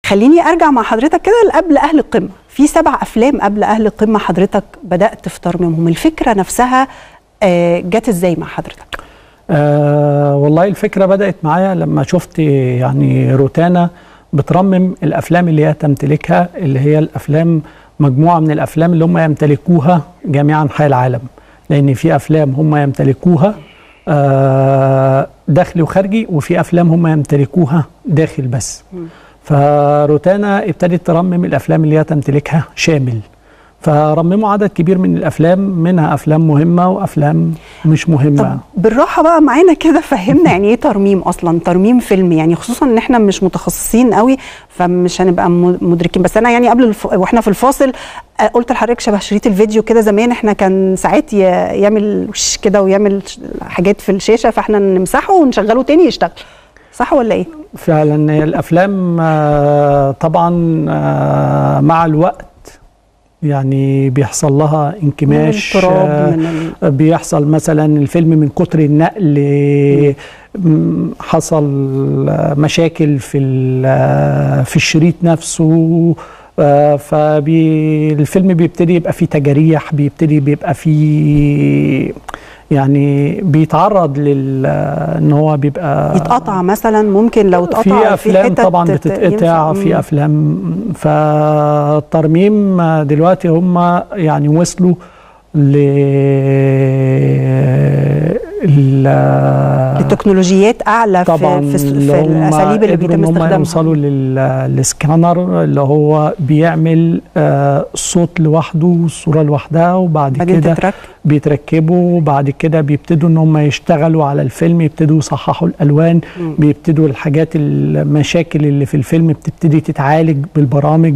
خليني ارجع مع حضرتك كده قبل اهل القمه في سبع افلام قبل اهل القمه حضرتك بدات في ترميمهم الفكره نفسها آه، جت ازاي مع حضرتك آه والله الفكرة بدأت معايا لما شفت يعني روتانا بترمم الأفلام اللي هي تمتلكها اللي هي الأفلام مجموعة من الأفلام اللي هم يمتلكوها جميع أنحاء العالم لأن في أفلام هم يمتلكوها آه داخلي وخارجي وفي أفلام هم يمتلكوها داخل بس فروتانا ابتدت ترمم الأفلام اللي هي تمتلكها شامل فرمموا عدد كبير من الافلام منها افلام مهمه وافلام مش مهمه طب بالراحه بقى معانا كده فهمنا يعني ايه ترميم اصلا ترميم فيلم يعني خصوصا ان احنا مش متخصصين قوي فمش هنبقى م- مدركين بس انا يعني قبل الف... واحنا في الفاصل آه، قلت لحضرتك شبه شريط الفيديو كده زمان احنا كان ساعات ي... يعمل وش كده ويعمل ش- حاجات في الشاشه فاحنا نمسحه ونشغله تاني يشتغل صح ولا ايه؟ فعلا هي الافلام آه، طبعا آه، مع الوقت يعني بيحصل لها انكماش من التراب، آه، من بيحصل مثلا الفيلم من كتر النقل م- حصل مشاكل في ال- في الشريط نفسه فالفيلم بيبتدي يبقى فيه تجاريح بيبتدي بيبقى فيه يعني بيتعرض لل ان هو بيبقى يتقطع مثلا ممكن لو اتقطع في افلام حتت طبعا تت- بتتقطع ينفع- في مم. افلام فالترميم دلوقتي هم يعني وصلوا ل ال- التكنولوجيات اعلى طبعا في, في, اللي في هم الاساليب اللي قدروا بيتم ان هم استخدامها يوصلوا لل- للسكانر اللي هو بيعمل آه، الصوت لوحده والصوره لوحدها وبعد بعدين كده تترك بيتركبوا وبعد كده بيبتدوا ان هم يشتغلوا على الفيلم يبتدوا يصححوا الالوان مم. بيبتدوا الحاجات المشاكل اللي في الفيلم بتبتدي تتعالج بالبرامج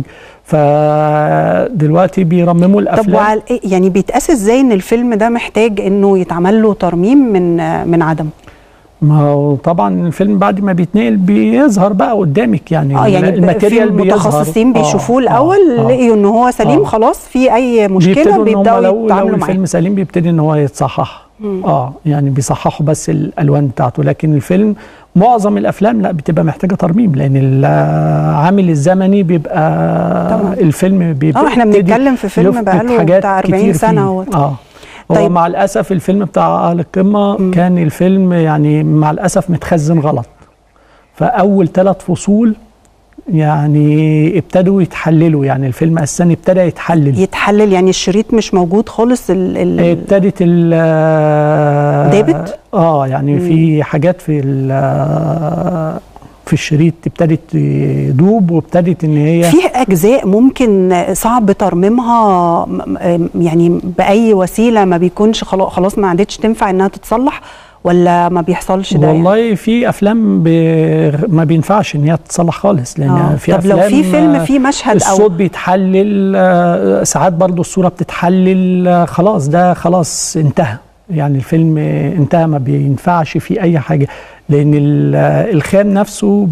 فدلوقتي بيرمموا طب الافلام وعلى إيه- يعني بيتقاس ازاي ان الفيلم ده محتاج انه يتعمل له ترميم من من عدم ما هو طبعا الفيلم بعد ما بيتنقل بيظهر بقى قدامك يعني اه يعني الماتيريال في بيظهر. متخصصين آه، بيشوفوه آه، الاول آه. لقيوا ان هو سليم آه. خلاص في اي مشكله بيبتدوا ان هم بيبداوا لو لو يتعاملوا معاه الفيلم سليم بيبتدي ان هو يتصحح مم. اه يعني بيصححوا بس الالوان بتاعته لكن الفيلم معظم الافلام لا بتبقى محتاجه ترميم لان العامل الزمني بيبقى طبعاً. الفيلم بيبقى اه احنا يبتدي بنتكلم في فيلم يفقد بقاله حاجات بتاع 40 كتير سنه فيه. هو اه هو طيب. مع الاسف الفيلم بتاع اهل القمه مم. كان الفيلم يعني مع الاسف متخزن غلط فاول ثلاث فصول يعني ابتدوا يتحللوا يعني الفيلم اساسا ابتدى يتحلل يتحلل يعني الشريط مش موجود خالص ال ال ابتدت ال دابت؟ اه يعني مم. في حاجات في ال- في الشريط ابتدت تدوب وابتدت ان هي في اجزاء ممكن صعب ترميمها م- م- يعني باي وسيله ما بيكونش خلا- خلاص ما عادتش تنفع انها تتصلح ولا ما بيحصلش ده يعني؟ والله في افلام ب... ما بينفعش ان هي تتصلح خالص لان آه. في طب افلام لو في فيلم آه، فيه مشهد الصوت او بيتحلل آه، ساعات برضو الصوره بتتحلل آه، خلاص ده خلاص انتهى يعني الفيلم انتهى ما بينفعش فيه اي حاجه لان ال- الخام نفسه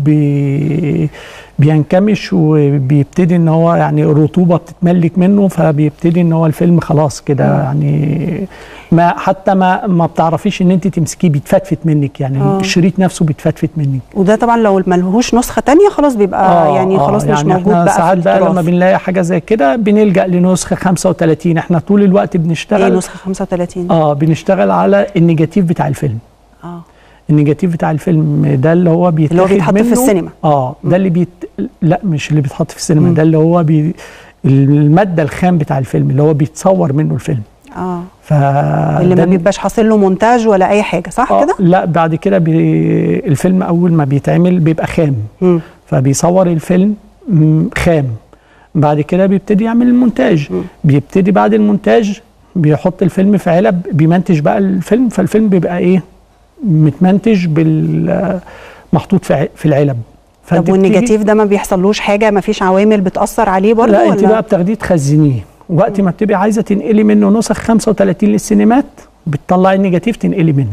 بي بينكمش وبيبتدي ان هو يعني الرطوبه بتتملك منه فبيبتدي ان هو الفيلم خلاص كده يعني ما حتى ما ما بتعرفيش ان انت تمسكيه بيتفتفت منك يعني آه. الشريط نفسه بيتفتفت منك وده طبعا لو ملهوش نسخه تانية خلاص بيبقى يعني خلاص مش يعني موجود احنا بقى ساعات في بقى التراث لما بنلاقي حاجه زي كده بنلجا لنسخه 35 احنا طول الوقت ايه بنشتغل نسخه 35 اه بنشتغل على النيجاتيف بتاع الفيلم اه النيجاتيف بتاع الفيلم ده اللي هو بيتاخد اللي هو بيتحط في منه- السينما. اه ده اللي بيت لا مش اللي بيتحط في السينما مم. ده اللي هو بي... الماده الخام بتاع الفيلم اللي هو بيتصور منه الفيلم اه ف اللي ما ده- بيبقاش حاصل له مونتاج ولا اي حاجه صح آه كده لا بعد كده بي... الفيلم اول ما بيتعمل بيبقى خام مم. فبيصور الفيلم مم، خام بعد كده بيبتدي يعمل المونتاج مم. بيبتدي بعد المونتاج بيحط الفيلم في علب بيمنتج بقى الفيلم فالفيلم بيبقى ايه متمنتج بال محطوط في ع- في العلب طب فأنت والنيجاتيف ده ما بيحصلوش حاجه ما فيش عوامل بتاثر عليه برضه لا انت ولا بقى بتاخديه تخزنيه وقت ما بتبقي عايزه تنقلي منه نسخ 35 للسينمات بتطلعي النيجاتيف تنقلي منه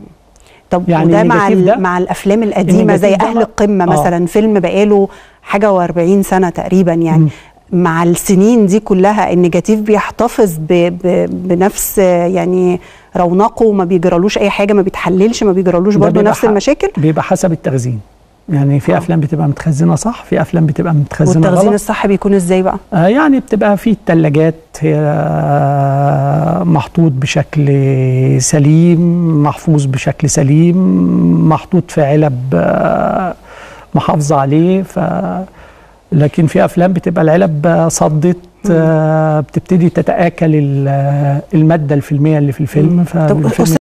طب يعني يعني وده مع النيجاتيف ده- ال- مع الافلام القديمه زي النيجاتيف ده اهل بقى- القمه آه. مثلا فيلم بقاله حاجه و40 سنه تقريبا يعني مم. مع السنين دي كلها النيجاتيف بيحتفظ ب ب بنفس يعني رونقه وما بيجرالوش اي حاجه ما بيتحللش ما بيجرالوش ده برضه بيبقى نفس ح- المشاكل بيبقى حسب التخزين يعني في آه. افلام بتبقى متخزنه صح في افلام بتبقى متخزنه والتخزين غلط الصح بيكون ازاي بقى آه، يعني بتبقى في الثلاجات هي آه، محطوط بشكل سليم محفوظ بشكل سليم محطوط في علب آه، محافظة عليه ف لكن في افلام بتبقى العلب صدت آه، بتبتدي تتآكل ال- المادة الفيلمية اللي في الفيلم طب فالفيلم